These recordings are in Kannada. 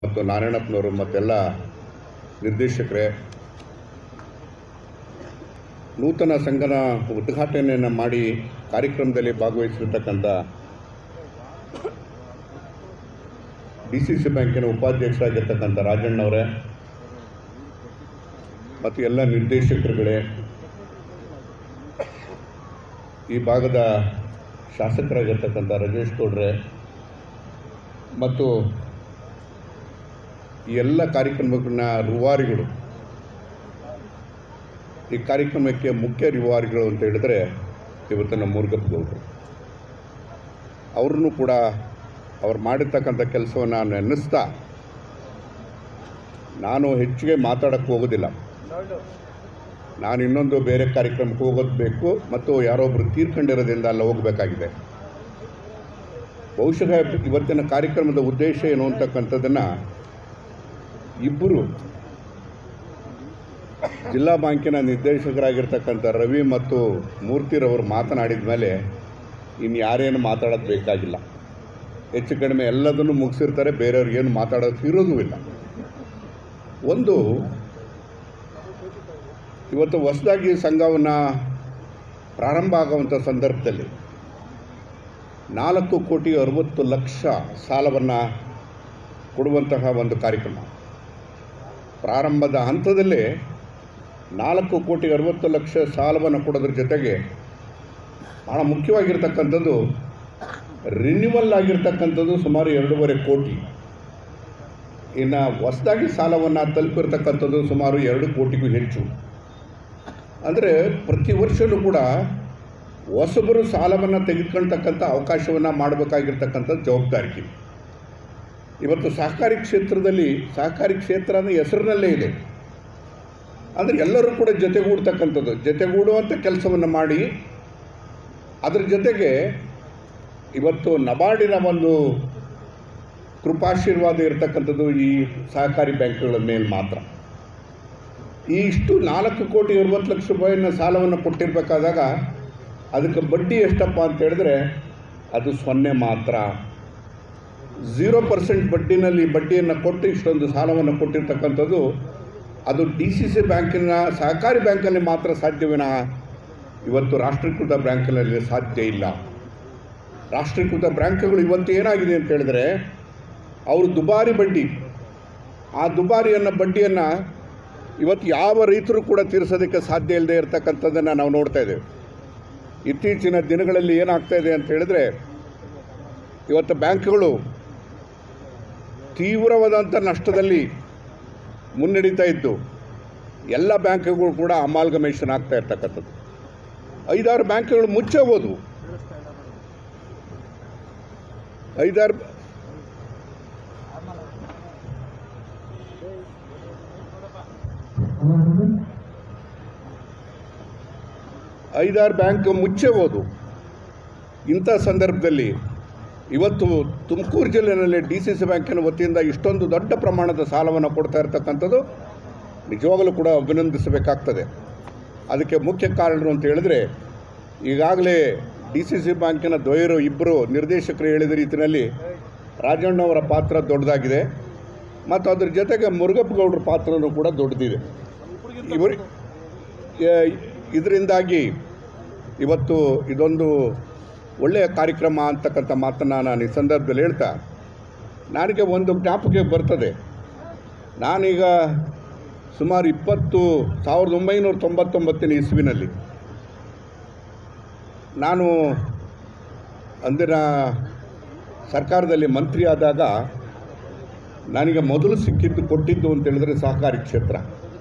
ಮತ್ತು ನಾರಾಯಣಪ್ಪನವರು ಮತ್ತೆಲ್ಲ ನಿರ್ದೇಶಕರೇ ನೂತನ ಸಂಘನ ಉದ್ಘಾಟನೆಯನ್ನು ಮಾಡಿ ಕಾರ್ಯಕ್ರಮದಲ್ಲಿ ಭಾಗವಹಿಸಿರ್ತಕ್ಕಂಥ ಡಿ ಸಿ ಸಿ ಬ್ಯಾಂಕಿನ ಉಪಾಧ್ಯಕ್ಷರಾಗಿರ್ತಕ್ಕಂಥ ರಾಜಣ್ಣವರೇ ಮತ್ತು ಎಲ್ಲ ನಿರ್ದೇಶಕರುಗಳೇ ಈ ಭಾಗದ ಶಾಸಕರಾಗಿರ್ತಕ್ಕಂಥ ರಜೇಶ್ ಗೌಡ್ರೆ ಮತ್ತು ಈ ಎಲ್ಲ ಕಾರ್ಯಕ್ರಮಗಳನ್ನ ರೂವಾರಿಗಳು ಈ ಕಾರ್ಯಕ್ರಮಕ್ಕೆ ಮುಖ್ಯ ರೂವಾರಿಗಳು ಅಂತ ಹೇಳಿದ್ರೆ ಇವತ್ತು ನಮ್ಮ ಮುರುಗಪ್ಪ ಗೌಡರು ಅವ್ರನ್ನೂ ಕೂಡ ಅವ್ರು ಮಾಡಿರ್ತಕ್ಕಂಥ ಕೆಲಸವನ್ನು ನೆನೆಸ್ತಾ ನಾನು ಹೆಚ್ಚಿಗೆ ಮಾತಾಡೋಕ್ಕೆ ಹೋಗೋದಿಲ್ಲ ನಾನು ಇನ್ನೊಂದು ಬೇರೆ ಕಾರ್ಯಕ್ರಮಕ್ಕೆ ಹೋಗೋದು ಬೇಕು ಮತ್ತು ಯಾರೊಬ್ಬರು ತೀರ್ಕೊಂಡಿರೋದ್ರಿಂದ ಅಲ್ಲಿ ಹೋಗಬೇಕಾಗಿದೆ ಬಹುಶಃ ಇವತ್ತಿನ ಕಾರ್ಯಕ್ರಮದ ಉದ್ದೇಶ ಏನು ಅಂತಕ್ಕಂಥದ್ದನ್ನು ಇಬ್ಬರು ಜಿಲ್ಲಾ ಬ್ಯಾಂಕಿನ ನಿರ್ದೇಶಕರಾಗಿರ್ತಕ್ಕಂಥ ರವಿ ಮತ್ತು ಮೂರ್ತಿರವರು ಮಾತನಾಡಿದ ಮೇಲೆ ಇನ್ನು ಯಾರೇನು ಮಾತಾಡೋದು ಬೇಕಾಗಿಲ್ಲ ಹೆಚ್ಚು ಕಡಿಮೆ ಎಲ್ಲದನ್ನು ಮುಗಿಸಿರ್ತಾರೆ ಬೇರೆಯವ್ರಿಗೆ ಏನು ಮಾತಾಡೋದು ಇರೋದೂ ಇಲ್ಲ ಒಂದು ಇವತ್ತು ಹೊಸದಾಗಿ ಸಂಘವನ್ನು ಪ್ರಾರಂಭ ಆಗುವಂಥ ಸಂದರ್ಭದಲ್ಲಿ ನಾಲ್ಕು ಕೋಟಿ ಅರವತ್ತು ಲಕ್ಷ ಸಾಲವನ್ನು ಕೊಡುವಂತಹ ಒಂದು ಕಾರ್ಯಕ್ರಮ ಪ್ರಾರಂಭದ ಹಂತದಲ್ಲೇ ನಾಲ್ಕು ಕೋಟಿ ಅರವತ್ತು ಲಕ್ಷ ಸಾಲವನ್ನು ಕೊಡೋದ್ರ ಜೊತೆಗೆ ಭಾಳ ಮುಖ್ಯವಾಗಿರ್ತಕ್ಕಂಥದ್ದು ರಿನ್ಯೂವಲ್ ಆಗಿರ್ತಕ್ಕಂಥದ್ದು ಸುಮಾರು ಎರಡೂವರೆ ಕೋಟಿ ಇನ್ನು ಹೊಸದಾಗಿ ಸಾಲವನ್ನು ತಲುಪಿರ್ತಕ್ಕಂಥದ್ದು ಸುಮಾರು ಎರಡು ಕೋಟಿಗೂ ಹೆಚ್ಚು ಅಂದರೆ ಪ್ರತಿ ವರ್ಷವೂ ಕೂಡ ಹೊಸಬರು ಸಾಲವನ್ನು ತೆಗೆದುಕೊಳ್ತಕ್ಕಂಥ ಅವಕಾಶವನ್ನು ಮಾಡಬೇಕಾಗಿರ್ತಕ್ಕಂಥ ಜವಾಬ್ದಾರಿ ಇವತ್ತು ಸಹಕಾರಿ ಕ್ಷೇತ್ರದಲ್ಲಿ ಸಹಕಾರಿ ಕ್ಷೇತ್ರ ಅನ್ನೋ ಹೆಸರಿನಲ್ಲೇ ಇದೆ ಅಂದರೆ ಎಲ್ಲರೂ ಕೂಡ ಜೊತೆಗೂಡ್ತಕ್ಕಂಥದ್ದು ಜೊತೆಗೂಡುವಂಥ ಕೆಲಸವನ್ನು ಮಾಡಿ ಅದರ ಜೊತೆಗೆ ಇವತ್ತು ನಬಾರ್ಡಿನ ಒಂದು ಕೃಪಾಶೀರ್ವಾದ ಇರತಕ್ಕಂಥದ್ದು ಈ ಸಹಕಾರಿ ಬ್ಯಾಂಕ್ಗಳ ಮೇಲೆ ಮಾತ್ರ ಈ ಇಷ್ಟು ನಾಲ್ಕು ಕೋಟಿ ಅರವತ್ತು ಲಕ್ಷ ರೂಪಾಯಿನ ಸಾಲವನ್ನು ಕೊಟ್ಟಿರಬೇಕಾದಾಗ ಅದಕ್ಕೆ ಬಡ್ಡಿ ಎಷ್ಟಪ್ಪ ಅಂತ ಹೇಳಿದ್ರೆ ಅದು ಸೊನ್ನೆ ಮಾತ್ರ ಝೀರೋ ಪರ್ಸೆಂಟ್ ಬಡ್ಡಿನಲ್ಲಿ ಬಡ್ಡಿಯನ್ನು ಕೊಟ್ಟು ಇಷ್ಟೊಂದು ಸಾಲವನ್ನು ಕೊಟ್ಟಿರ್ತಕ್ಕಂಥದ್ದು ಅದು ಡಿ ಸಿ ಸಿ ಬ್ಯಾಂಕಿನ ಸಹಕಾರಿ ಬ್ಯಾಂಕಲ್ಲಿ ಮಾತ್ರ ಸಾಧ್ಯವಿನ ಇವತ್ತು ರಾಷ್ಟ್ರೀಕೃತ ಬ್ಯಾಂಕಿನಲ್ಲಿ ಸಾಧ್ಯ ಇಲ್ಲ ರಾಷ್ಟ್ರೀಕೃತ ಬ್ಯಾಂಕ್ಗಳು ಇವತ್ತು ಏನಾಗಿದೆ ಅಂತ ಹೇಳಿದ್ರೆ ಅವರು ದುಬಾರಿ ಬಡ್ಡಿ ಆ ದುಬಾರಿಯನ್ನು ಬಡ್ಡಿಯನ್ನು ಇವತ್ತು ಯಾವ ರೈತರು ಕೂಡ ತೀರಿಸೋದಕ್ಕೆ ಸಾಧ್ಯ ಇಲ್ಲದೆ ಇರತಕ್ಕಂಥದ್ದನ್ನು ನಾವು ನೋಡ್ತಾ ಇದ್ದೇವೆ ಇತ್ತೀಚಿನ ದಿನಗಳಲ್ಲಿ ಏನಾಗ್ತಾ ಇದೆ ಅಂತ ಹೇಳಿದ್ರೆ ಇವತ್ತು ಬ್ಯಾಂಕ್ಗಳು ತೀವ್ರವಾದಂಥ ನಷ್ಟದಲ್ಲಿ ಮುನ್ನಡೀತಾ ಇದ್ದು ಎಲ್ಲ ಬ್ಯಾಂಕ್ಗಳು ಕೂಡ ಅಮಾಲ್ಗಮೇಷನ್ ಆಗ್ತಾ ಇರ್ತಕ್ಕಂಥದ್ದು ಐದಾರು ಬ್ಯಾಂಕ್ಗಳು ಮುಚ್ಚೆ ಹೋದವು ಐದಾರು ಐದಾರು ಬ್ಯಾಂಕ್ ಮುಚ್ಚೆ ಹೋದು ಇಂಥ ಸಂದರ್ಭದಲ್ಲಿ ಇವತ್ತು ತುಮಕೂರು ಜಿಲ್ಲೆಯಲ್ಲಿ ಡಿ ಸಿ ಸಿ ಬ್ಯಾಂಕಿನ ವತಿಯಿಂದ ಇಷ್ಟೊಂದು ದೊಡ್ಡ ಪ್ರಮಾಣದ ಸಾಲವನ್ನು ಕೊಡ್ತಾ ಇರತಕ್ಕಂಥದ್ದು ನಿಜವಾಗಲೂ ಕೂಡ ಅಭಿನಂದಿಸಬೇಕಾಗ್ತದೆ ಅದಕ್ಕೆ ಮುಖ್ಯ ಕಾರಣರು ಅಂತ ಹೇಳಿದ್ರೆ ಈಗಾಗಲೇ ಡಿ ಸಿ ಸಿ ಬ್ಯಾಂಕಿನ ದ್ವಯರು ಇಬ್ಬರು ನಿರ್ದೇಶಕರು ಹೇಳಿದ ರೀತಿಯಲ್ಲಿ ರಾಜಣ್ಣವರ ಪಾತ್ರ ದೊಡ್ಡದಾಗಿದೆ ಮತ್ತು ಅದ್ರ ಜೊತೆಗೆ ಮುರುಗಪ್ಪ ಗೌಡ್ರ ಪಾತ್ರನೂ ಕೂಡ ದೊಡ್ಡದಿದೆ ಇವರು ಇದರಿಂದಾಗಿ ಇವತ್ತು ಇದೊಂದು ಒಳ್ಳೆಯ ಕಾರ್ಯಕ್ರಮ ಅಂತಕ್ಕಂಥ ಮಾತನ್ನು ನಾನು ಈ ಸಂದರ್ಭದಲ್ಲಿ ಹೇಳ್ತಾ ನನಗೆ ಒಂದು ಜ್ಞಾಪಕ ಬರ್ತದೆ ನಾನೀಗ ಸುಮಾರು ಇಪ್ಪತ್ತು ಸಾವಿರದ ಒಂಬೈನೂರ ತೊಂಬತ್ತೊಂಬತ್ತನೇ ಇಸ್ವಿನಲ್ಲಿ ನಾನು ಅಂದಿನ ಸರ್ಕಾರದಲ್ಲಿ ಮಂತ್ರಿ ಆದಾಗ ನನಗೆ ಮೊದಲು ಸಿಕ್ಕಿದ್ದು ಕೊಟ್ಟಿದ್ದು ಅಂತ ಹೇಳಿದ್ರೆ ಸಹಕಾರಿ ಕ್ಷೇತ್ರ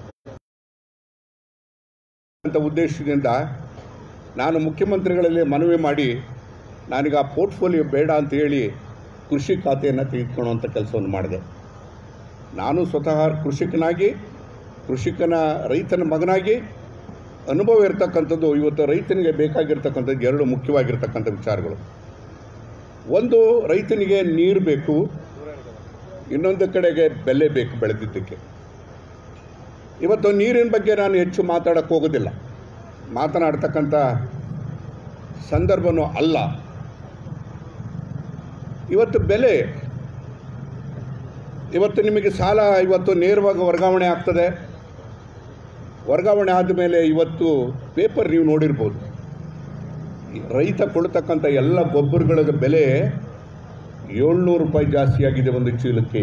ಅಂತ ಉದ್ದೇಶದಿಂದ ನಾನು ಮುಖ್ಯಮಂತ್ರಿಗಳಲ್ಲಿ ಮನವಿ ಮಾಡಿ ನನಗೆ ಆ ಪೋರ್ಟ್ಫೋಲಿಯೋ ಬೇಡ ಅಂತ ಹೇಳಿ ಕೃಷಿ ಖಾತೆಯನ್ನು ತೆಗೆದುಕೊಳ್ಳುವಂಥ ಕೆಲಸವನ್ನು ಮಾಡಿದೆ ನಾನು ಸ್ವತಃ ಕೃಷಿಕನಾಗಿ ಕೃಷಿಕನ ರೈತನ ಮಗನಾಗಿ ಅನುಭವ ಇರತಕ್ಕಂಥದ್ದು ಇವತ್ತು ರೈತನಿಗೆ ಬೇಕಾಗಿರ್ತಕ್ಕಂಥದ್ದು ಎರಡು ಮುಖ್ಯವಾಗಿರ್ತಕ್ಕಂಥ ವಿಚಾರಗಳು ಒಂದು ರೈತನಿಗೆ ನೀರು ಬೇಕು ಇನ್ನೊಂದು ಕಡೆಗೆ ಬೆಲೆ ಬೇಕು ಬೆಳೆದಿದ್ದಕ್ಕೆ ಇವತ್ತು ನೀರಿನ ಬಗ್ಗೆ ನಾನು ಹೆಚ್ಚು ಮಾತಾಡೋಕ್ಕೆ ಹೋಗೋದಿಲ್ಲ ಮಾತನಾಡ್ತಕ್ಕಂಥ ಸಂದರ್ಭನೂ ಅಲ್ಲ ಇವತ್ತು ಬೆಲೆ ಇವತ್ತು ನಿಮಗೆ ಸಾಲ ಇವತ್ತು ನೇರವಾಗಿ ವರ್ಗಾವಣೆ ಆಗ್ತದೆ ವರ್ಗಾವಣೆ ಆದಮೇಲೆ ಇವತ್ತು ಪೇಪರ್ ನೀವು ನೋಡಿರ್ಬೋದು ರೈತ ಕೊಡ್ತಕ್ಕಂಥ ಎಲ್ಲ ಗೊಬ್ಬರಗಳ ಬೆಲೆ ಏಳ್ನೂರು ರೂಪಾಯಿ ಜಾಸ್ತಿ ಆಗಿದೆ ಒಂದು ಚೀಲಕ್ಕೆ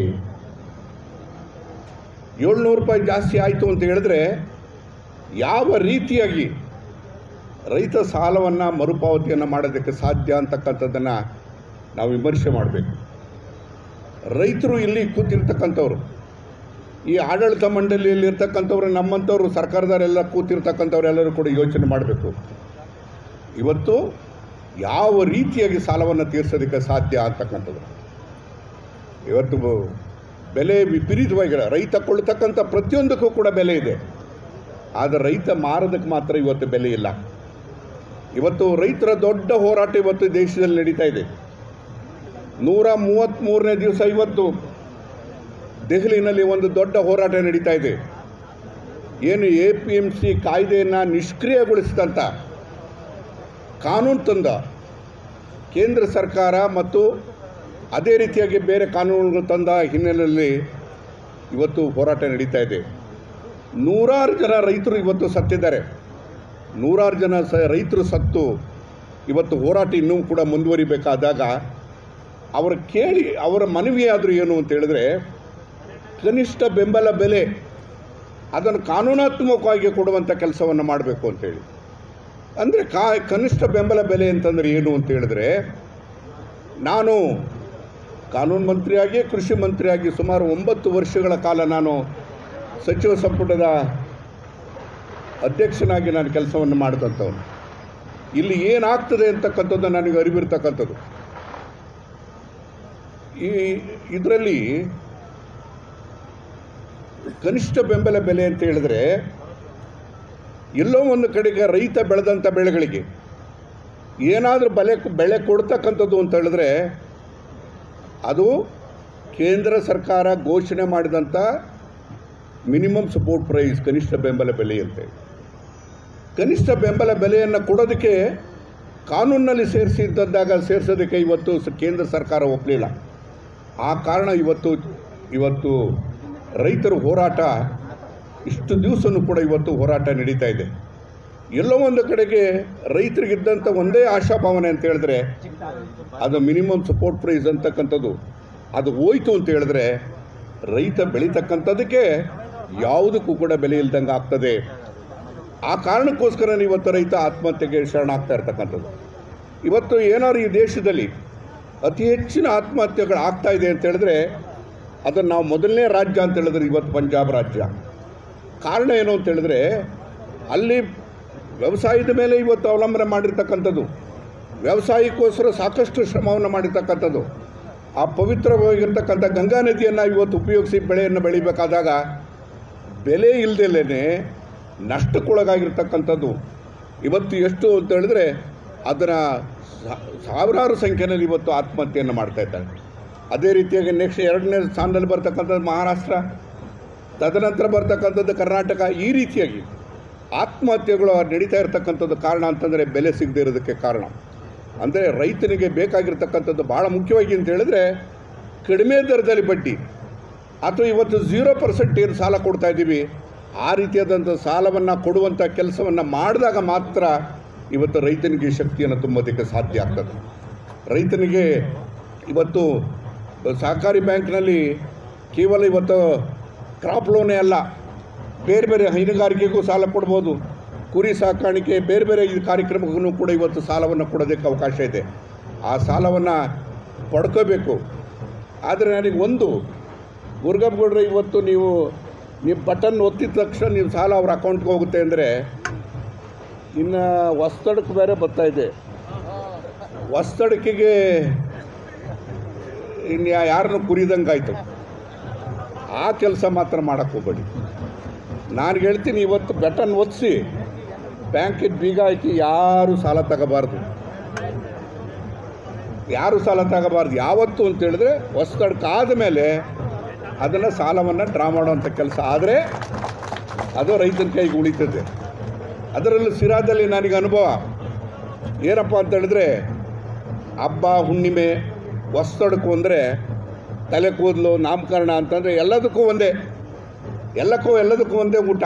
ಏಳ್ನೂರು ರೂಪಾಯಿ ಜಾಸ್ತಿ ಆಯಿತು ಅಂತ ಹೇಳಿದ್ರೆ ಯಾವ ರೀತಿಯಾಗಿ ರೈತ ಸಾಲವನ್ನು ಮರುಪಾವತಿಯನ್ನು ಮಾಡೋದಕ್ಕೆ ಸಾಧ್ಯ ಅಂತಕ್ಕಂಥದ್ದನ್ನು ನಾವು ವಿಮರ್ಶೆ ಮಾಡಬೇಕು ರೈತರು ಇಲ್ಲಿ ಕೂತಿರ್ತಕ್ಕಂಥವ್ರು ಈ ಆಡಳಿತ ಮಂಡಳಿಯಲ್ಲಿ ಇರ್ತಕ್ಕಂಥವ್ರು ನಮ್ಮಂಥವ್ರು ಸರ್ಕಾರದವರೆಲ್ಲ ಕೂತಿರ್ತಕ್ಕಂಥವ್ರೆಲ್ಲರೂ ಕೂಡ ಯೋಚನೆ ಮಾಡಬೇಕು ಇವತ್ತು ಯಾವ ರೀತಿಯಾಗಿ ಸಾಲವನ್ನು ತೀರಿಸೋದಕ್ಕೆ ಸಾಧ್ಯ ಅಂತಕ್ಕಂಥದ್ದು ಇವತ್ತು ಬ- ಬೆಲೆ ವಿಪರೀತವಾಗಿಲ್ಲ ರೈತ ಕೊಳ್ತಕ್ಕಂಥ ಪ್ರತಿಯೊಂದಕ್ಕೂ ಕೂಡ ಬೆಲೆ ಇದೆ ಆದರೆ ರೈತ ಮಾರೋದಕ್ಕೆ ಮಾತ್ರ ಇವತ್ತು ಬೆಲೆ ಇಲ್ಲ ಇವತ್ತು ರೈತರ ದೊಡ್ಡ ಹೋರಾಟ ಇವತ್ತು ದೇಶದಲ್ಲಿ ನಡೀತಾ ಇದೆ ನೂರ ಮೂವತ್ತ್ಮೂರನೇ ದಿವಸ ಇವತ್ತು ದೆಹಲಿನಲ್ಲಿ ಒಂದು ದೊಡ್ಡ ಹೋರಾಟ ನಡೀತಾ ಇದೆ ಏನು ಎ ಪಿ ಎಮ್ ಸಿ ಕಾಯ್ದೆಯನ್ನು ನಿಷ್ಕ್ರಿಯಗೊಳಿಸಿದಂಥ ಕಾನೂನು ತಂದ ಕೇಂದ್ರ ಸರ್ಕಾರ ಮತ್ತು ಅದೇ ರೀತಿಯಾಗಿ ಬೇರೆ ಕಾನೂನುಗಳು ತಂದ ಹಿನ್ನೆಲೆಯಲ್ಲಿ ಇವತ್ತು ಹೋರಾಟ ನಡೀತಾ ಇದೆ ನೂರಾರು ಜನ ರೈತರು ಇವತ್ತು ಸತ್ತಿದ್ದಾರೆ ನೂರಾರು ಜನ ಸ ರೈತರು ಸತ್ತು ಇವತ್ತು ಹೋರಾಟ ಇನ್ನೂ ಕೂಡ ಮುಂದುವರಿಬೇಕಾದಾಗ ಅವರ ಕೇಳಿ ಅವರ ಮನವಿ ಆದರೂ ಏನು ಅಂತ ಹೇಳಿದ್ರೆ ಕನಿಷ್ಠ ಬೆಂಬಲ ಬೆಲೆ ಅದನ್ನು ಕಾನೂನಾತ್ಮಕವಾಗಿ ಕೊಡುವಂಥ ಕೆಲಸವನ್ನು ಮಾಡಬೇಕು ಅಂತೇಳಿ ಅಂದರೆ ಕಾ ಕನಿಷ್ಠ ಬೆಂಬಲ ಬೆಲೆ ಅಂತಂದರೆ ಏನು ಅಂತ ಹೇಳಿದ್ರೆ ನಾನು ಕಾನೂನು ಮಂತ್ರಿಯಾಗಿ ಕೃಷಿ ಮಂತ್ರಿಯಾಗಿ ಸುಮಾರು ಒಂಬತ್ತು ವರ್ಷಗಳ ಕಾಲ ನಾನು ಸಚಿವ ಸಂಪುಟದ ಅಧ್ಯಕ್ಷನಾಗಿ ನಾನು ಕೆಲಸವನ್ನು ಮಾಡಿದಂಥವನು ಇಲ್ಲಿ ಏನಾಗ್ತದೆ ಅಂತಕ್ಕಂಥದ್ದು ನನಗೆ ಅರಿವಿರ್ತಕ್ಕಂಥದ್ದು ಈ ಇದರಲ್ಲಿ ಕನಿಷ್ಠ ಬೆಂಬಲ ಬೆಲೆ ಅಂತ ಹೇಳಿದ್ರೆ ಎಲ್ಲೋ ಒಂದು ಕಡೆಗೆ ರೈತ ಬೆಳೆದಂಥ ಬೆಳೆಗಳಿಗೆ ಏನಾದರೂ ಬೆಲೆ ಬೆಳೆ ಕೊಡ್ತಕ್ಕಂಥದ್ದು ಅಂತ ಹೇಳಿದ್ರೆ ಅದು ಕೇಂದ್ರ ಸರ್ಕಾರ ಘೋಷಣೆ ಮಾಡಿದಂಥ ಮಿನಿಮಮ್ ಸಪೋರ್ಟ್ ಪ್ರೈಸ್ ಕನಿಷ್ಠ ಬೆಂಬಲ ಬೆಲೆ ಅಂತೇಳಿ ಕನಿಷ್ಠ ಬೆಂಬಲ ಬೆಲೆಯನ್ನು ಕೊಡೋದಕ್ಕೆ ಕಾನೂನಿನಲ್ಲಿ ಸೇರಿಸಿದ್ದಾಗ ಸೇರಿಸೋದಕ್ಕೆ ಇವತ್ತು ಸ- ಕೇಂದ್ರ ಸರ್ಕಾರ ಒಪ್ಪಲಿಲ್ಲ ಆ ಕಾರಣ ಇವತ್ತು ಇವತ್ತು ರೈತರ ಹೋರಾಟ ಇಷ್ಟು ದಿವಸನೂ ಕೂಡ ಇವತ್ತು ಹೋರಾಟ ನಡೀತಾ ಇದೆ ಎಲ್ಲೋ ಒಂದು ಕಡೆಗೆ ರೈತರಿಗಿದ್ದಂಥ ಒಂದೇ ಆಶಾಭಾವನೆ ಅಂತ ಹೇಳಿದ್ರೆ ಅದು ಮಿನಿಮಮ್ ಸಪೋರ್ಟ್ ಪ್ರೈಸ್ ಅಂತಕ್ಕಂಥದ್ದು ಅದು ಹೋಯ್ತು ಅಂತ ಹೇಳಿದ್ರೆ ರೈತ ಬೆಳೀತಕ್ಕಂಥದ್ದಕ್ಕೆ ಯಾವುದಕ್ಕೂ ಕೂಡ ಬೆಲೆ ಇಲ್ದಂಗೆ ಆಗ್ತದೆ ಆ ಕಾರಣಕ್ಕೋಸ್ಕರ ಇವತ್ತು ರೈತ ಆತ್ಮಹತ್ಯೆಗೆ ಶರಣಾಗ್ತಾ ಇರ್ತಕ್ಕಂಥದ್ದು ಇವತ್ತು ಏನಾದ್ರು ಈ ದೇಶದಲ್ಲಿ ಅತಿ ಹೆಚ್ಚಿನ ಆತ್ಮಹತ್ಯೆಗಳು ಆಗ್ತಾ ಇದೆ ಅಂತ ಹೇಳಿದ್ರೆ ಅದನ್ನು ನಾವು ಮೊದಲನೇ ರಾಜ್ಯ ಅಂತ ಹೇಳಿದ್ರೆ ಇವತ್ತು ಪಂಜಾಬ್ ರಾಜ್ಯ ಕಾರಣ ಏನು ಅಂತ ಹೇಳಿದ್ರೆ ಅಲ್ಲಿ ವ್ಯವಸಾಯದ ಮೇಲೆ ಇವತ್ತು ಅವಲಂಬನೆ ಮಾಡಿರ್ತಕ್ಕಂಥದ್ದು ವ್ಯವಸಾಯಕ್ಕೋಸ್ಕರ ಸಾಕಷ್ಟು ಶ್ರಮವನ್ನು ಮಾಡಿರ್ತಕ್ಕಂಥದ್ದು ಆ ಪವಿತ್ರವಾಗಿರ್ತಕ್ಕಂಥ ಗಂಗಾ ನದಿಯನ್ನು ಇವತ್ತು ಉಪಯೋಗಿಸಿ ಬೆಳೆಯನ್ನು ಬೆಳಿಬೇಕಾದಾಗ ಬೆಲೆ ಇಲ್ದಲೇ ನಷ್ಟಕ್ಕೊಳಗಾಗಿರ್ತಕ್ಕಂಥದ್ದು ಇವತ್ತು ಎಷ್ಟು ಅಂತ ಹೇಳಿದ್ರೆ ಅದರ ಸಾ- ಸಾವಿರಾರು ಸಂಖ್ಯೆಯಲ್ಲಿ ಇವತ್ತು ಆತ್ಮಹತ್ಯೆಯನ್ನು ಮಾಡ್ತಾ ಇದ್ದಾರೆ ಅದೇ ರೀತಿಯಾಗಿ ನೆಕ್ಸ್ಟ್ ಎರಡನೇ ಸ್ಥಾನದಲ್ಲಿ ಬರ್ತಕ್ಕಂಥದ್ದು ಮಹಾರಾಷ್ಟ್ರ ತದನಂತರ ಬರ್ತಕ್ಕಂಥದ್ದು ಕರ್ನಾಟಕ ಈ ರೀತಿಯಾಗಿ ಆತ್ಮಹತ್ಯೆಗಳು ನಡೀತಾ ಇರತಕ್ಕಂಥದ್ದು ಕಾರಣ ಅಂತಂದರೆ ಬೆಲೆ ಸಿಗದೇ ಇರೋದಕ್ಕೆ ಕಾರಣ ಅಂದರೆ ರೈತನಿಗೆ ಬೇಕಾಗಿರ್ತಕ್ಕಂಥದ್ದು ಭಾಳ ಮುಖ್ಯವಾಗಿ ಅಂತ ಹೇಳಿದ್ರೆ ಕಡಿಮೆ ದರದಲ್ಲಿ ಬಡ್ಡಿ ಅಥವಾ ಇವತ್ತು ಝೀರೋ ಪರ್ಸೆಂಟ್ ಏನು ಸಾಲ ಕೊಡ್ತಾ ಇದ್ದೀವಿ ಆ ರೀತಿಯಾದಂಥ ಸಾಲವನ್ನು ಕೊಡುವಂಥ ಕೆಲಸವನ್ನು ಮಾಡಿದಾಗ ಮಾತ್ರ ಇವತ್ತು ರೈತನಿಗೆ ಶಕ್ತಿಯನ್ನು ತುಂಬೋದಕ್ಕೆ ಸಾಧ್ಯ ಆಗ್ತದೆ ರೈತನಿಗೆ ಇವತ್ತು ಸಹಕಾರಿ ಬ್ಯಾಂಕ್ನಲ್ಲಿ ಕೇವಲ ಇವತ್ತು ಕ್ರಾಪ್ ಲೋನೇ ಅಲ್ಲ ಬೇರೆ ಬೇರೆ ಹೈನುಗಾರಿಕೆಗೂ ಸಾಲ ಕೊಡ್ಬೋದು ಕುರಿ ಸಾಕಾಣಿಕೆ ಬೇರೆ ಬೇರೆ ಈ ಕಾರ್ಯಕ್ರಮಕ್ಕೂ ಕೂಡ ಇವತ್ತು ಸಾಲವನ್ನು ಕೊಡೋದಕ್ಕೆ ಅವಕಾಶ ಇದೆ ಆ ಸಾಲವನ್ನು ಪಡ್ಕೋಬೇಕು ಆದರೆ ನನಗೆ ಒಂದು ಗುರ್ಗಪ್ಪಗೌಡ್ರೆ ಇವತ್ತು ನೀವು ನೀವು ಬಟನ್ ಒತ್ತಿದ ತಕ್ಷಣ ನೀವು ಸಾಲ ಅವ್ರ ಅಕೌಂಟ್ಗೆ ಹೋಗುತ್ತೆ ಅಂದರೆ ಇನ್ನು ಹೊಸ್ತಡಕ್ಕೆ ಬೇರೆ ಬರ್ತಾ ಇದೆ ಹೊಸ್ತಡಕಿಗೆ ಇನ್ನು ಯಾರನ್ನು ಕುರಿದಂಗಾಯ್ತು ಆ ಕೆಲಸ ಮಾತ್ರ ಮಾಡೋಕ್ಕೆ ಹೋಗ್ಬೇಡಿ ನಾನು ಹೇಳ್ತೀನಿ ಇವತ್ತು ಬಟನ್ ಒತ್ತಿಸಿ ಬ್ಯಾಂಕಿಗೆ ಬೀಗ ಹಾಕಿ ಯಾರು ಸಾಲ ತಗೋಬಾರ್ದು ಯಾರು ಸಾಲ ತಗೋಬಾರ್ದು ಯಾವತ್ತು ಅಂತ ಹೇಳಿದ್ರೆ ಹೊಸದಡ್ಕ ಆದಮೇಲೆ ಅದನ್ನು ಸಾಲವನ್ನು ಡ್ರಾ ಮಾಡುವಂಥ ಕೆಲಸ ಆದರೆ ಅದು ರೈತನ ಕೈಗೆ ಉಳಿತದೆ ಅದರಲ್ಲೂ ಸಿರಾದಲ್ಲಿ ನನಗೆ ಅನುಭವ ಏನಪ್ಪ ಅಂತ ಹೇಳಿದ್ರೆ ಹಬ್ಬ ಹುಣ್ಣಿಮೆ ಹೊಸದಡ್ಕು ಅಂದರೆ ತಲೆ ಕೂದಲು ನಾಮಕರಣ ಅಂತಂದರೆ ಎಲ್ಲದಕ್ಕೂ ಒಂದೇ ಎಲ್ಲಕ್ಕೂ ಎಲ್ಲದಕ್ಕೂ ಒಂದೇ ಊಟ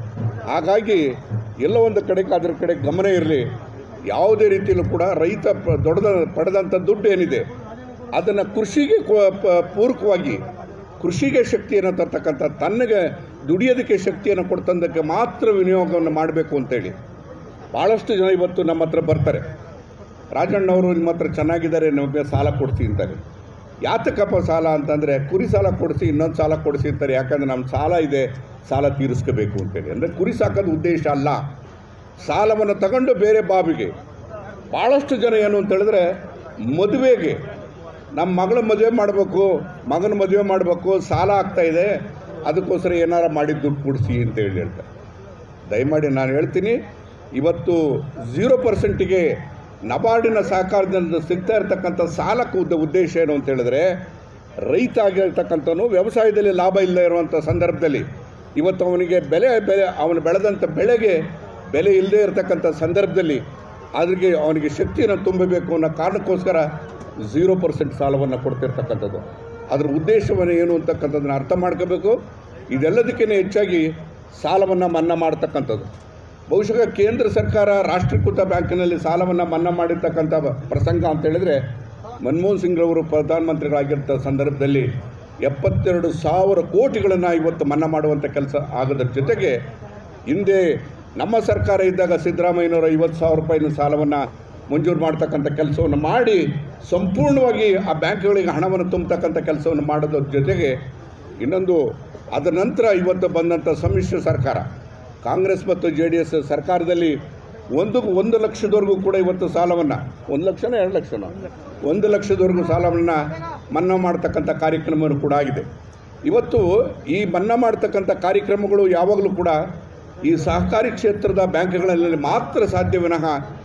ಹಾಗಾಗಿ ಎಲ್ಲೋ ಒಂದು ಕಡೆಗೆ ಅದ್ರ ಕಡೆ ಗಮನ ಇರಲಿ ಯಾವುದೇ ರೀತಿಯಲ್ಲೂ ಕೂಡ ರೈತ ಪ- ದೊಡ್ಡದ ಪಡೆದಂಥ ದುಡ್ಡು ಏನಿದೆ ಅದನ್ನು ಕೃಷಿಗೆ ಕೊ- ಪ- ಪೂರಕವಾಗಿ ಕೃಷಿಗೆ ಶಕ್ತಿಯನ್ನು ತರ್ತಕ್ಕಂಥ ತನ್ನಗೆ ದುಡಿಯೋದಕ್ಕೆ ಶಕ್ತಿಯನ್ನು ಕೊಡ್ತಂದಕ್ಕೆ ಮಾತ್ರ ವಿನಿಯೋಗವನ್ನು ಮಾಡಬೇಕು ಅಂತೇಳಿ ಭಾಳಷ್ಟು ಜನ ಇವತ್ತು ನಮ್ಮ ಹತ್ರ ಬರ್ತಾರೆ ರಾಜಣ್ಣವರು ನಿಮ್ಮ ಹತ್ರ ಚೆನ್ನಾಗಿದ್ದಾರೆ ನಮಗೆ ಸಾಲ ಕೊಡಿಸಿ ಅಂತಾರೆ ಯಾತಕಪ್ಪ ಸಾಲ ಅಂತಂದರೆ ಕುರಿ ಸಾಲ ಕೊಡಿಸಿ ಇನ್ನೊಂದು ಸಾಲ ಕೊಡಿಸಿ ಅಂತಾರೆ ಯಾಕಂದರೆ ನಮ್ಮ ಸಾಲ ಇದೆ ಸಾಲ ತೀರಿಸ್ಕೋಬೇಕು ಅಂತೇಳಿ ಅಂದರೆ ಕುರಿ ಸಾಕೋದು ಉದ್ದೇಶ ಅಲ್ಲ ಸಾಲವನ್ನು ತಗೊಂಡು ಬೇರೆ ಬಾವಿಗೆ ಭಾಳಷ್ಟು ಜನ ಏನು ಅಂತ ಹೇಳಿದ್ರೆ ಮದುವೆಗೆ ನಮ್ಮ ಮಗಳ ಮದುವೆ ಮಾಡಬೇಕು ಮಗನ ಮದುವೆ ಮಾಡಬೇಕು ಸಾಲ ಆಗ್ತಾ ಇದೆ ಅದಕ್ಕೋಸ್ಕರ ಏನಾರ ಮಾಡಿ ದುಡ್ಡು ಕೊಡಿಸಿ ಅಂತ ಹೇಳಿ ಹೇಳ್ತಾರೆ ದಯಮಾಡಿ ನಾನು ಹೇಳ್ತೀನಿ ಇವತ್ತು ಝೀರೋ ಪರ್ಸೆಂಟಿಗೆ ನಬಾರ್ಡಿನ ಸಹಕಾರದಿಂದ ಸಿಗ್ತಾ ಇರತಕ್ಕಂಥ ಸಾಲಕ್ಕೆ ಉದ್ದ ಉದ್ದೇಶ ಏನು ಅಂತ ಹೇಳಿದ್ರೆ ರೈತ ಆಗಿರ್ತಕ್ಕಂಥವನು ವ್ಯವಸಾಯದಲ್ಲಿ ಲಾಭ ಇಲ್ಲದೆ ಇರುವಂಥ ಸಂದರ್ಭದಲ್ಲಿ ಇವತ್ತು ಅವನಿಗೆ ಬೆಲೆ ಬೆಲೆ ಅವನು ಬೆಳೆದಂಥ ಬೆಳೆಗೆ ಬೆಲೆ ಇಲ್ಲದೆ ಇರತಕ್ಕಂಥ ಸಂದರ್ಭದಲ್ಲಿ ಅದಕ್ಕೆ ಅವನಿಗೆ ಶಕ್ತಿಯನ್ನು ತುಂಬಬೇಕು ಅನ್ನೋ ಕಾರಣಕ್ಕೋಸ್ಕರ ಝೀರೋ ಪರ್ಸೆಂಟ್ ಸಾಲವನ್ನು ಕೊಡ್ತಿರ್ತಕ್ಕಂಥದ್ದು ಅದರ ಉದ್ದೇಶವನ್ನು ಏನು ಅಂತಕ್ಕಂಥದ್ದನ್ನು ಅರ್ಥ ಮಾಡ್ಕೋಬೇಕು ಇದೆಲ್ಲದಕ್ಕಿಂತ ಹೆಚ್ಚಾಗಿ ಸಾಲವನ್ನು ಮನ್ನಾ ಮಾಡ್ತಕ್ಕಂಥದ್ದು ಬಹುಶಃ ಕೇಂದ್ರ ಸರ್ಕಾರ ರಾಷ್ಟ್ರೀಕೃತ ಬ್ಯಾಂಕಿನಲ್ಲಿ ಸಾಲವನ್ನು ಮನ್ನಾ ಮಾಡಿರ್ತಕ್ಕಂಥ ಪ್ರಸಂಗ ಅಂತ ಹೇಳಿದ್ರೆ ಮನಮೋಹನ್ ಸಿಂಗ್ರವರು ಪ್ರಧಾನಮಂತ್ರಿಗಳಾಗಿರ್ತ ಸಂದರ್ಭದಲ್ಲಿ ಎಪ್ಪತ್ತೆರಡು ಸಾವಿರ ಕೋಟಿಗಳನ್ನು ಇವತ್ತು ಮನ್ನಾ ಮಾಡುವಂಥ ಕೆಲಸ ಆಗೋದ್ರ ಜೊತೆಗೆ ಹಿಂದೆ ನಮ್ಮ ಸರ್ಕಾರ ಇದ್ದಾಗ ಸಿದ್ದರಾಮಯ್ಯನವರು ಐವತ್ತು ಸಾವಿರ ರೂಪಾಯಿನ ಸಾಲವನ್ನು ಮಂಜೂರು ಮಾಡ್ತಕ್ಕಂಥ ಕೆಲಸವನ್ನು ಮಾಡಿ ಸಂಪೂರ್ಣವಾಗಿ ಆ ಬ್ಯಾಂಕ್ಗಳಿಗೆ ಹಣವನ್ನು ತುಂಬತಕ್ಕಂಥ ಕೆಲಸವನ್ನು ಮಾಡೋದ್ರ ಜೊತೆಗೆ ಇನ್ನೊಂದು ಅದರ ನಂತರ ಇವತ್ತು ಬಂದಂಥ ಸಮ್ಮಿಶ್ರ ಸರ್ಕಾರ ಕಾಂಗ್ರೆಸ್ ಮತ್ತು ಜೆ ಡಿ ಎಸ್ ಸರ್ಕಾರದಲ್ಲಿ ಒಂದು ಒಂದು ಲಕ್ಷದವರೆಗೂ ಕೂಡ ಇವತ್ತು ಸಾಲವನ್ನು ಒಂದು ಲಕ್ಷನ ಎರಡು ಲಕ್ಷನ ಒಂದು ಲಕ್ಷದವರೆಗೂ ಸಾಲವನ್ನು ಮನ್ನಾ ಮಾಡ್ತಕ್ಕಂಥ ಕಾರ್ಯಕ್ರಮವನ್ನು ಕೂಡ ಆಗಿದೆ ಇವತ್ತು ಈ ಮನ್ನಾ ಮಾಡ್ತಕ್ಕಂಥ ಕಾರ್ಯಕ್ರಮಗಳು ಯಾವಾಗಲೂ ಕೂಡ ಈ ಸಹಕಾರಿ ಕ್ಷೇತ್ರದ ಬ್ಯಾಂಕ್ಗಳಲ್ಲಿ ಮಾತ್ರ ಸಾಧ್ಯ ವಿನಃ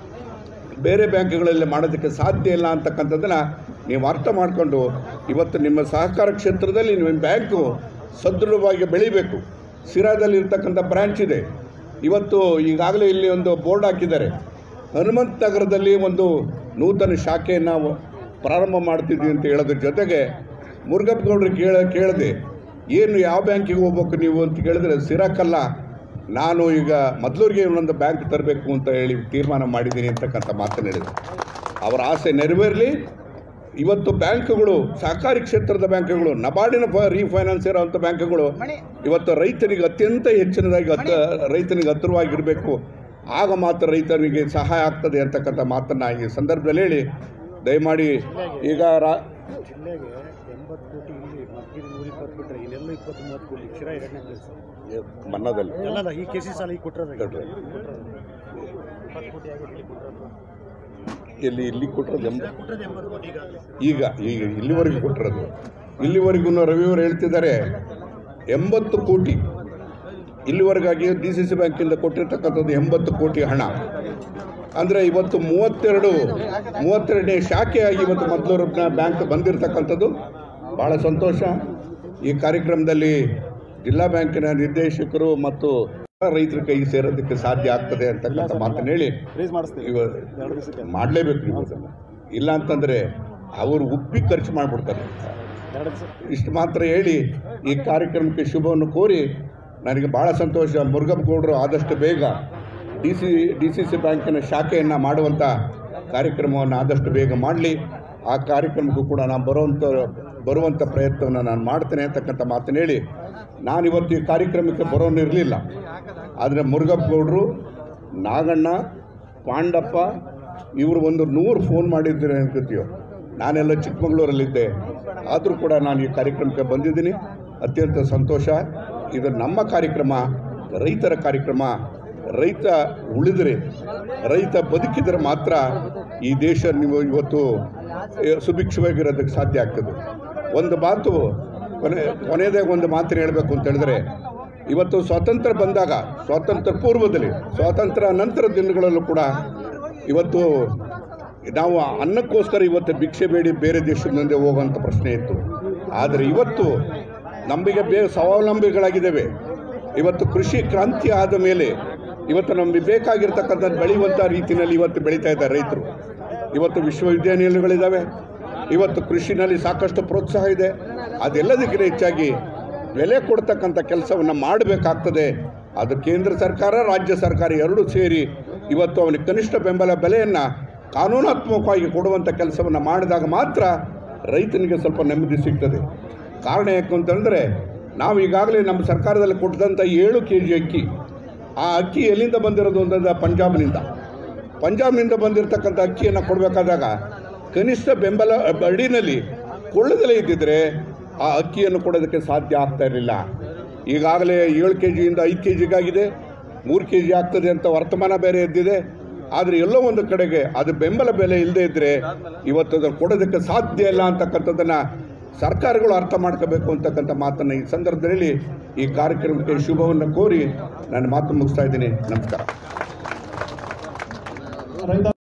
ಬೇರೆ ಬ್ಯಾಂಕ್ಗಳಲ್ಲಿ ಮಾಡೋದಕ್ಕೆ ಸಾಧ್ಯ ಇಲ್ಲ ಅಂತಕ್ಕಂಥದ್ದನ್ನು ನೀವು ಅರ್ಥ ಮಾಡಿಕೊಂಡು ಇವತ್ತು ನಿಮ್ಮ ಸಹಕಾರ ಕ್ಷೇತ್ರದಲ್ಲಿ ನಿಮ್ಮ ಬ್ಯಾಂಕು ಸದೃಢವಾಗಿ ಬೆಳಿಬೇಕು ಸಿರಾದಲ್ಲಿ ಇರ್ತಕ್ಕಂಥ ಬ್ರ್ಯಾಂಚ್ ಇದೆ ಇವತ್ತು ಈಗಾಗಲೇ ಇಲ್ಲಿ ಒಂದು ಬೋರ್ಡ್ ಹಾಕಿದ್ದಾರೆ ಹನುಮಂತ ನಗರದಲ್ಲಿ ಒಂದು ನೂತನ ಶಾಖೆಯನ್ನು ಪ್ರಾರಂಭ ಮಾಡ್ತಿದ್ವಿ ಅಂತ ಹೇಳೋದ್ರ ಜೊತೆಗೆ ಮುರುಗಪ್ಪಗೌಡ್ರಿಗೆ ಕೇಳ ಕೇಳಿದೆ ಏನು ಯಾವ ಬ್ಯಾಂಕಿಗೆ ಹೋಗ್ಬೇಕು ನೀವು ಅಂತ ಕೇಳಿದ್ರೆ ಸಿರಾಕಲ್ಲ ನಾನು ಈಗ ಮೊದಲೂರಿಗೆ ಇನ್ನೊಂದು ಬ್ಯಾಂಕ್ ತರಬೇಕು ಅಂತ ಹೇಳಿ ತೀರ್ಮಾನ ಮಾಡಿದ್ದೀನಿ ಅಂತಕ್ಕಂಥ ಮಾತನ್ನು ಹೇಳಿದೆ ಅವರ ಆಸೆ ನೆರವೇರಲಿ ಇವತ್ತು ಬ್ಯಾಂಕ್ಗಳು ಸಹಕಾರಿ ಕ್ಷೇತ್ರದ ಬ್ಯಾಂಕ್ಗಳು ನಬಾರ್ಡಿನ ಫ ರೀಫೈನಾನ್ಸ್ ಇರೋವಂಥ ಬ್ಯಾಂಕ್ಗಳು ಇವತ್ತು ರೈತನಿಗೆ ಅತ್ಯಂತ ಹೆಚ್ಚಿನದಾಗಿ ಹತ್ತ ರೈತನಿಗೆ ಹತ್ತಿರವಾಗಿರಬೇಕು ಆಗ ಮಾತ್ರ ರೈತನಿಗೆ ಸಹಾಯ ಆಗ್ತದೆ ಅಂತಕ್ಕಂಥ ಮಾತನ್ನು ಈ ಸಂದರ್ಭದಲ್ಲಿ ಹೇಳಿ ದಯಮಾಡಿ ಈಗ ರಾ ಜಿಲ್ಲೆಗೆ ಎಂಬತ್ತು ಕೋಟಿ ಇಲ್ಲಿ ಮದ್ಗಿರಿ ನೂರ ಇಪ್ಪತ್ತು ಬಿಟ್ಟರೆ ಇಲ್ಲೆಲ್ಲ ಇಪ್ಪತ್ತು ಮೂವತ್ತು ಕೋಟಿ ಶಿರಾ ಎರಡನೇ ಪ್ಲೇಸ್ ಮನ್ನದಲ್ಲಿ ಅಲ್ಲಲ್ಲ ಈ ಕೆ ಸಿ ಸಾಲ ಈಗ ಕೊಟ್ಟರೆ ಕೊಟ್ರೆ. ಇಪ್ಪತ್ತು ಕೋಟಿ ಆಗಿದೆ ಇಲ್ಲಿ ಕೊಟ್ಟಿರೋದು. ಎಲ್ಲಿ ಇಲ್ಲಿ ಕೊಟ್ಟರೆ ಎಂಬ ಕೊಟ್ಟಿರೋದು ಎಂಬತ್ತು ಕೋಟಿ ಈಗಾಗಲೇ ಈಗ ಈಗ ಇಲ್ಲಿವರೆಗೂ ಕೊಟ್ಟಿರೋದು ಇಲ್ಲಿವರೆಗೂ ರವಿಯವರು ಹೇಳ್ತಿದ್ದಾರೆ ಎಂಬತ್ತು ಕೋಟಿ ಇಲ್ಲಿವರೆಗಾಗಿ ಡಿ ಸಿ ಸಿ ಬ್ಯಾಂಕಿಂದ ಕೊಟ್ಟಿರ್ತಕ್ಕಂಥದ್ದು ಎಂಬತ್ತು ಕೋಟಿ ಹಣ ಅಂದರೆ ಇವತ್ತು ಮೂವತ್ತೆರಡು ಮೂವತ್ತೆರಡನೇ ಶಾಖೆಯಾಗಿ ಇವತ್ತು ಮೊದಲೂರಿನ ಬ್ಯಾಂಕ್ ಬಂದಿರತಕ್ಕಂಥದ್ದು ಭಾಳ ಸಂತೋಷ ಈ ಕಾರ್ಯಕ್ರಮದಲ್ಲಿ ಜಿಲ್ಲಾ ಬ್ಯಾಂಕಿನ ನಿರ್ದೇಶಕರು ಮತ್ತು ರೈತರ ಕೈಗೆ ಸೇರೋದಕ್ಕೆ ಸಾಧ್ಯ ಆಗ್ತದೆ ಅಂತಕ್ಕಂಥ ಮಾತನ್ನು ಹೇಳಿ ರೇಸ್ ಮಾಡಿಸ್ತೀವಿ ಇವ ಎರಡು ದಿವಸಕ್ಕೆ ಮಾಡಲೇಬೇಕು ನೀವು ಅದನ್ನು ಇಲ್ಲ ಅಂತಂದರೆ ಅವರು ಉಪ್ಪಿ ಖರ್ಚು ಮಾಡಿಬಿಡ್ತಾರೆ ಎರಡು ದಿವಸ ಇಷ್ಟು ಮಾತ್ರ ಹೇಳಿ ಈ ಕಾರ್ಯಕ್ರಮಕ್ಕೆ ಶುಭವನ್ನು ಕೋರಿ ನನಗೆ ಭಾಳ ಸಂತೋಷ ಮುರುಗಪ್ಪಗೌಡರು ಆದಷ್ಟು ಬೇಗ D C D C C ಬ್ಯಾಂಕಿನ ಶಾಖೆಯನ್ನು ಮಾಡುವಂಥ ಕಾರ್ಯಕ್ರಮವನ್ನು ಆದಷ್ಟು ಬೇಗ ಮಾಡಲಿ ಆ ಕಾರ್ಯಕ್ರಮಕ್ಕೂ ಕೂಡ ನಾನು ಬರುವಂಥ ಬರುವಂಥ ಪ್ರಯತ್ನವನ್ನು ನಾನು ಮಾಡ್ತೇನೆ ಅಂತಕ್ಕಂಥ ಮಾತನ್ನು ಹೇಳಿ ನಾನಿವತ್ತು ಈ ಕಾರ್ಯಕ್ರಮಕ್ಕೆ ಬರೋನಿರಲಿಲ್ಲ ಆದರೆ ಮುರುಗಪ್ಪಗೌಡರು ನಾಗಣ್ಣ ಪಾಂಡಪ್ಪ ಇವರು ಒಂದು ನೂರು ಫೋನ್ ಮಾಡಿದ್ದೀರಿ ಅನ್ಕೋತೀಯೋ ನಾನೆಲ್ಲ ಚಿಕ್ಕಮಗಳೂರಲ್ಲಿದ್ದೆ ಆದರೂ ಕೂಡ ನಾನು ಈ ಕಾರ್ಯಕ್ರಮಕ್ಕೆ ಬಂದಿದ್ದೀನಿ ಅತ್ಯಂತ ಸಂತೋಷ ಇದು ನಮ್ಮ ಕಾರ್ಯಕ್ರಮ ರೈತರ ಕಾರ್ಯಕ್ರಮ ರೈತ ಉಳಿದರೆ ರೈತ ಬದುಕಿದರೆ ಮಾತ್ರ ಈ ದೇಶ ನೀವು ಇವತ್ತು ಏ, ಸುಭಿಕ್ಷವಾಗಿರೋದಕ್ಕೆ ಸಾಧ್ಯ ಆಗ್ತದೆ ಒಂದು ಮಾತು ಕೊನೆ ಕೊನೆಯದಾಗಿ ಒಂದು ಮಾತನ್ನು ಹೇಳಬೇಕು ಅಂತ ಹೇಳಿದ್ರೆ ಇವತ್ತು ಸ್ವಾತಂತ್ರ್ಯ ಬಂದಾಗ ಸ್ವಾತಂತ್ರ್ಯ ಪೂರ್ವದಲ್ಲಿ ಸ್ವಾತಂತ್ರ್ಯ ನಂತರ ದಿನಗಳಲ್ಲೂ ಕೂಡ ಇವತ್ತು ನಾವು ಅನ್ನಕ್ಕೋಸ್ಕರ ಇವತ್ತು ಭಿಕ್ಷೆ ಬೇಡಿ ಬೇರೆ ದೇಶದ ಮುಂದೆ ಹೋಗುವಂಥ ಪ್ರಶ್ನೆ ಇತ್ತು ಆದರೆ ಇವತ್ತು ನಮಗೆ ಬೇ ಸ್ವಾವಲಂಬಿಗಳಾಗಿದ್ದೇವೆ ಇವತ್ತು ಕೃಷಿ ಕ್ರಾಂತಿ ಆದ ಮೇಲೆ ಇವತ್ತು ನಮಗೆ ಬೇಕಾಗಿರ್ತಕ್ಕಂಥ ಬೆಳೆಯುವಂಥ ರೀತಿಯಲ್ಲಿ ಇವತ್ತು ಬೆಳೀತಾ ಇದ್ದಾರೆ ರೈತರು ಇವತ್ತು ವಿಶ್ವವಿದ್ಯಾನಿಲಯಗಳಿದ್ದಾವೆ ಇವತ್ತು ಕೃಷಿನಲ್ಲಿ ಸಾಕಷ್ಟು ಪ್ರೋತ್ಸಾಹ ಇದೆ ಅದೆಲ್ಲದಕ್ಕಿಂತ ಹೆಚ್ಚಾಗಿ ಬೆಲೆ ಕೊಡ್ತಕ್ಕಂಥ ಕೆಲಸವನ್ನು ಮಾಡಬೇಕಾಗ್ತದೆ ಅದು ಕೇಂದ್ರ ಸರ್ಕಾರ ರಾಜ್ಯ ಸರ್ಕಾರ ಎರಡೂ ಸೇರಿ ಇವತ್ತು ಅವನಿಗೆ ಕನಿಷ್ಠ ಬೆಂಬಲ ಬೆಲೆಯನ್ನು ಕಾನೂನಾತ್ಮಕವಾಗಿ ಕೊಡುವಂಥ ಕೆಲಸವನ್ನು ಮಾಡಿದಾಗ ಮಾತ್ರ ರೈತನಿಗೆ ಸ್ವಲ್ಪ ನೆಮ್ಮದಿ ಸಿಗ್ತದೆ ಕಾರಣ ಯಾಕೆ ಅಂತಂದರೆ ನಾವು ಈಗಾಗಲೇ ನಮ್ಮ ಸರ್ಕಾರದಲ್ಲಿ ಕೊಟ್ಟಂಥ ಏಳು ಕೆ ಜಿ ಅಕ್ಕಿ ಆ ಅಕ್ಕಿ ಎಲ್ಲಿಂದ ಬಂದಿರೋದು ಅಂತಂದ್ರೆ ಪಂಜಾಬ್ನಿಂದ ಪಂಜಾಬ್ನಿಂದ ಬಂದಿರತಕ್ಕಂಥ ಅಕ್ಕಿಯನ್ನು ಕೊಡಬೇಕಾದಾಗ ಕನಿಷ್ಠ ಬೆಂಬಲ ಅಡಿನಲ್ಲಿ ಕೊಳ್ಳದಲ್ಲೇ ಇದ್ದಿದ್ರೆ ಆ ಅಕ್ಕಿಯನ್ನು ಕೊಡೋದಕ್ಕೆ ಸಾಧ್ಯ ಆಗ್ತಾ ಇರಲಿಲ್ಲ ಈಗಾಗಲೇ ಏಳು ಕೆ ಜಿಯಿಂದ ಐದು ಕೆ ಜಿಗಾಗಿದೆ ಮೂರು ಕೆ ಜಿ ಆಗ್ತದೆ ಅಂತ ವರ್ತಮಾನ ಬೇರೆ ಎದ್ದಿದೆ ಆದರೆ ಎಲ್ಲೋ ಒಂದು ಕಡೆಗೆ ಅದು ಬೆಂಬಲ ಬೆಲೆ ಇಲ್ಲದೆ ಇದ್ದರೆ ಇವತ್ತು ಅದನ್ನು ಕೊಡೋದಕ್ಕೆ ಸಾಧ್ಯ ಇಲ್ಲ ಅಂತಕ್ಕಂಥದ್ದನ್ನು ಸರ್ಕಾರಗಳು ಅರ್ಥ ಮಾಡ್ಕೋಬೇಕು ಅಂತಕ್ಕಂಥ ಮಾತನ್ನು ಈ ಸಂದರ್ಭದಲ್ಲಿ ಈ ಕಾರ್ಯಕ್ರಮಕ್ಕೆ ಶುಭವನ್ನು ಕೋರಿ ನಾನು ಮಾತು ಮುಗಿಸ್ತಾ ಇದ್ದೀನಿ ನಮಸ್ಕಾರ ರೈತ